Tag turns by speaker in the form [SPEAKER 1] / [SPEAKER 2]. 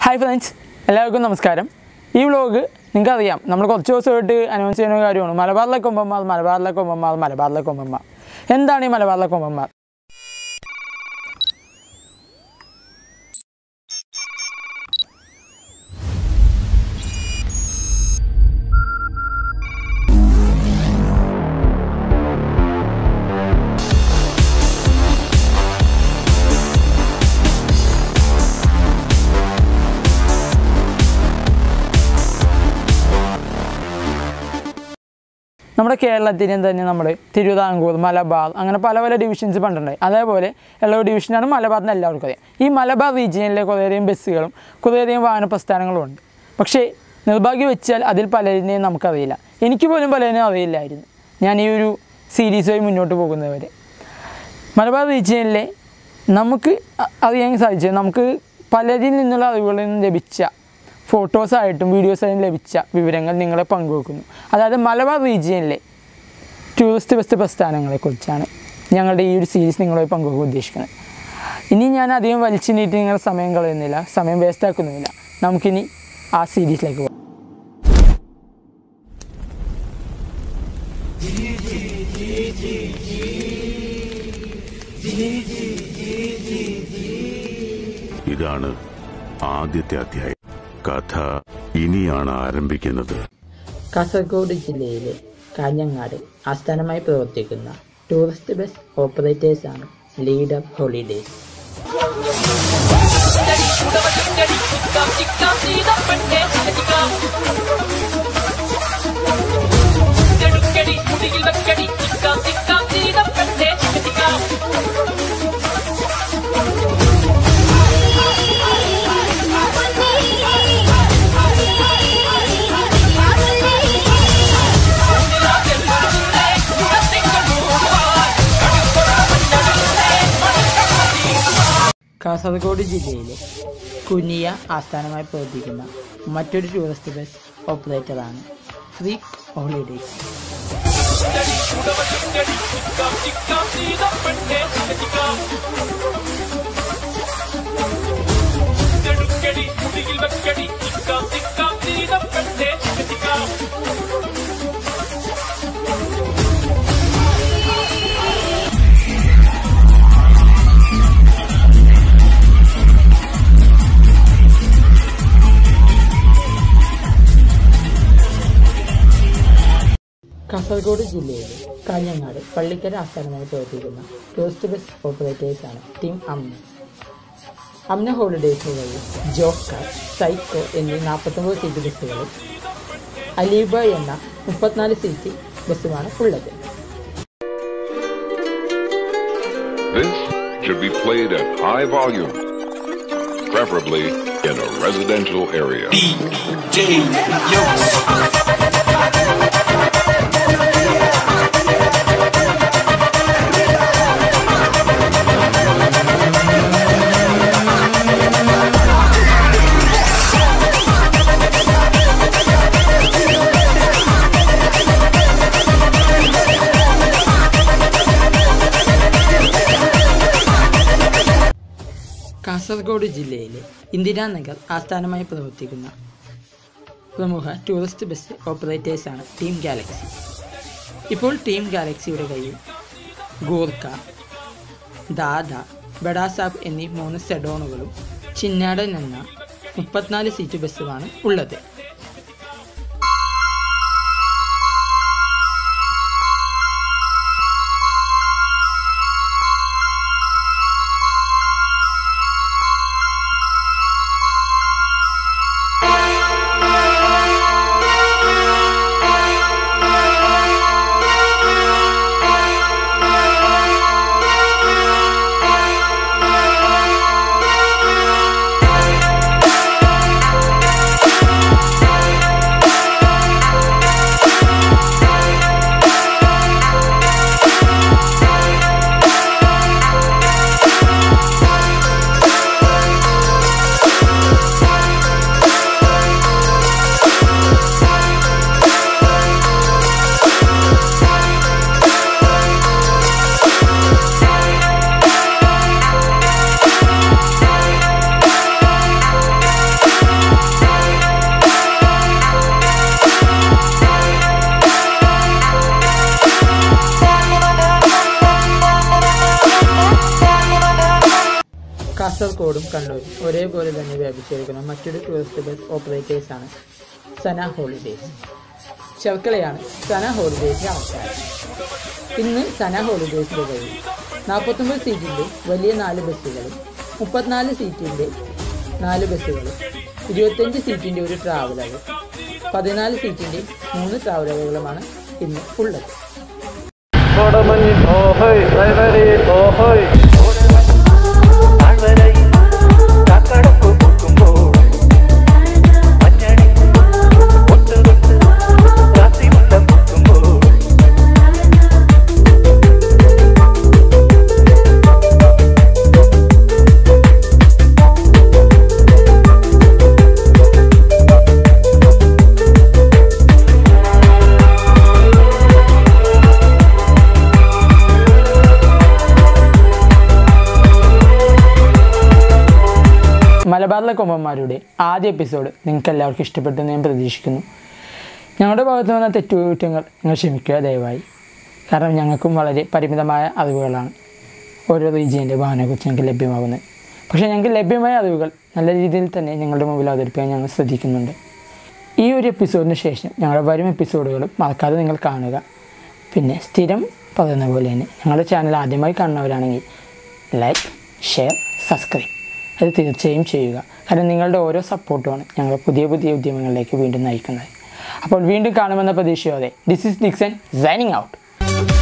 [SPEAKER 1] Hi friends എല്ലാവർക്കും നമസ്കാരം ഈ വ്ലോഗ് നിങ്ങൾക്കറിയാം നമ്മൾ കുറച്ച് ദിവസമായിട്ട് അനൗൺസ് ചെയ്യുന്ന ഒരു കാര്യമാണ് മലബാറിലെ കൊമ്പന്മാർ മലബാറിലെ കൊമ്പന്മാർ മലബാറിലെ കൊമ്പന്മാർ എന്താണ് ഈ മലബാറിലെ കൊമ്പന്മാർ നമ്മുടെ കേരളത്തിന് തന്നെ നമ്മൾ തിരുവിതാംകൂർ മലബാർ അങ്ങനെ പല പല ഡിവിഷൻസ് പണ്ടുണ്ടായി അതേപോലെ എല്ലാ ഡിവിഷനാണ് മലബാർ എന്ന് എല്ലാവർക്കും അറിയാം ഈ മലബാർ റീജിയനിലെ കുറേയധികം ബസ്സുകളും കുറേയധികം വാഹന പ്രസ്ഥാനങ്ങളും ഉണ്ട് പക്ഷേ നിർഭാഗ്യം വെച്ചാൽ അതിൽ പലതിനെയും നമുക്കറിയില്ല എനിക്ക് പോലും പലതിനെയും അറിയില്ലായിരുന്നു ഞാൻ ഈ ഒരു സീരീസുമായി മുന്നോട്ട് പോകുന്നവരെ മലബാർ റീജിയനിലെ നമുക്ക് അ- അറിയാൻ സാധിച്ചത് നമുക്ക് പലരിൽ നിന്നുള്ള അറിവുകളിൽ നിന്ന് ലഭിച്ച ഫോട്ടോസായിട്ടും വീഡിയോസായിട്ടും ലഭിച്ച വിവരങ്ങൾ നിങ്ങളെ പങ്കുവെക്കുന്നു അതായത് മലബാർ റീജിയനിലെ ടൂറിസ്റ്റ് ബസ് പ്രസ്ഥാനങ്ങളെക്കുറിച്ചാണ് ഞങ്ങളുടെ ഈ ഒരു സീരീസ് നിങ്ങളുമായി പങ്കുവെക്കാൻ ഉദ്ദേശിക്കുന്നത് ഇനി ഞാൻ അധികം വലിച്ചു നീട്ടി നിങ്ങളുടെ സമയം കളയുന്നില്ല സമയം വേസ്റ്റ് ആക്കുന്നുമില്ല നമുക്കിനി ആ സീരീസിലേക്ക് പോകാം
[SPEAKER 2] ഇതാണ് ആദ്യത്തെ അധ്യായം കഥ ഇനിയാണ് ആരംഭിക്കുന്നത്
[SPEAKER 1] കാസർഗോഡ് ജില്ലയിലെ കാഞ്ഞങ്ങാട് ആസ്ഥാനമായി പ്രവർത്തിക്കുന്ന ടൂറിസ്റ്റ് ബസ് ഓപ്പറേറ്റേഴ്സാണ് ലീഡർ ഹോളിഡേയ്സ് കാസർഗോഡ് ജില്ലയിലെ കുനിയ ആസ്ഥാനമായി പ്രവർത്തിക്കുന്ന മറ്റൊരു ടൂറിസ്റ്റ് ബസ് ഓപ്പറേറ്ററാണ് ഫ്രീക്ക് ഹോളിഡേയ്സ് കാസർഗോഡ് ജില്ലയിലെ കാഞ്ഞങ്ങാട് പള്ളിക്കര ആസ്ഥാനമായി പ്രവർത്തിക്കുന്ന ടൂറിസ്റ്റ് ബസ് ഓപ്പറേറ്റേഴ്സാണ് ടീം അമ്ന അമ്ന ഹോളിഡേയ്സ് വഴി ജോക്കർ സൈക്കോ എന്നീ നാൽപ്പത്തൊമ്പത് സീറ്റ് ബസ്സുകളും അലീബ എന്ന മുപ്പത്തിനാല് സീറ്റ് ബസ്സുമാണ് ഉള്ളത്
[SPEAKER 3] This should be played at high volume, preferably in a residential area.
[SPEAKER 1] Kasaragod ജില്ലയിലെ ഇന്ദിരാനഗർ ആസ്ഥാനമായി പ്രവർത്തിക്കുന്ന പ്രമുഖ ടൂറിസ്റ്റ് ബസ് ഓപ്പറേറ്റേഴ്സാണ് ടീം ഗാലക്സി ഇപ്പോൾ ടീം ഗാലക്സിയുടെ കയ്യിൽ ഗൂർക്ക ദാദ ബഡാസാബ് എന്നീ മൂന്ന് സെഡോണുകളും ചിന്നാടൻ എന്ന മുപ്പത്തിനാല് സീറ്റ് ബസ്സുമാണ് ഉള്ളത്
[SPEAKER 4] Thank
[SPEAKER 1] കാസർഗോഡും കണ്ണൂരും ഒരേപോലെ തന്നെ വ്യാപിച്ചിരിക്കുന്ന മറ്റൊരു ടൂറിസ്റ്റ് ബസ് ഓപ്പറേറ്റേഴ്സാണ് സന ഹോളിഡേയ്സ് ചെർക്കളയാണ് സന ഹോളിഡേയ്സിൻ്റെ ആൾക്കാർ ഇന്ന് സന ഹോളിഡേയ്സിൻ്റെ വഴി നാൽപ്പത്തൊമ്പത് സീറ്റിൻ്റെ വലിയ നാല് ബസ്സുകളും മുപ്പത്തിനാല് സീറ്റിൻ്റെ നാല് ബസ്സുകളും ഇരുപത്തഞ്ച് സീറ്റിൻ്റെ ഒരു ട്രാവലറും പതിനാല് സീറ്റിൻ്റെ മൂന്ന് ട്രാവലറുകളുമാണ് ഇന്ന് ഉള്ളത്
[SPEAKER 4] കോടമഞ്ഞിൽ ഓഹോയ് ഡ്രൈവറിൽ ഓഹോയ് താഴ്വരയിൽ കാക്കടപ്പ് പൊക്കുമ്പോൾ മഞ്ഞണി ഒട്ടുതൊട്ട് രാത്രിമുട്ടം പൊക്കുമ്പോൾ
[SPEAKER 1] മലബാറിലെ കൊമ്പന്മാരുടെ ആദ്യ എപ്പിസോഡ് നിങ്ങൾക്ക് എല്ലാവർക്കും ഇഷ്ടപ്പെട്ടെന്ന് ഞാൻ പ്രതീക്ഷിക്കുന്നു ഞങ്ങളുടെ ഭാഗത്ത് വന്ന തെറ്റുകുറ്റങ്ങൾ നിങ്ങൾ ക്ഷമിക്കുക ദയവായി കാരണം ഞങ്ങൾക്കും വളരെ പരിമിതമായ അറിവുകളാണ് ഓരോ റീജിയൻ്റെ വാഹനത്തെക്കുറിച്ച് ഞങ്ങൾക്ക് ലഭ്യമാകുന്നത് പക്ഷേ ഞങ്ങൾക്ക് ലഭ്യമായ അറിവുകൾ നല്ല രീതിയിൽ തന്നെ ഞങ്ങളുടെ മുമ്പിൽ അവതരിപ്പിക്കാൻ ഞങ്ങൾ ശ്രദ്ധിക്കുന്നുണ്ട് ഈ ഒരു എപ്പിസോഡിന് ശേഷം ഞങ്ങളുടെ വരും എപ്പിസോഡുകളും മറക്കാതെ നിങ്ങൾ കാണുക പിന്നെ സ്ഥിരം പറയുന്ന പോലെ തന്നെ ഞങ്ങളുടെ ചാനൽ ആദ്യമായി കാണുന്നവരാണെങ്കിൽ ലൈക്ക് ഷെയർ സബ്സ്ക്രൈബ് അത് തീർച്ചയായും ചെയ്യുക കാരണം നിങ്ങളുടെ ഓരോ സപ്പോർട്ടുമാണ് ഞങ്ങളെ പുതിയ പുതിയ ഉദ്യമങ്ങളിലേക്ക് വീണ്ടും നയിക്കുന്നത് അപ്പോൾ വീണ്ടും കാണുമെന്ന പ്രതീക്ഷയോടെ this is Dixon signing out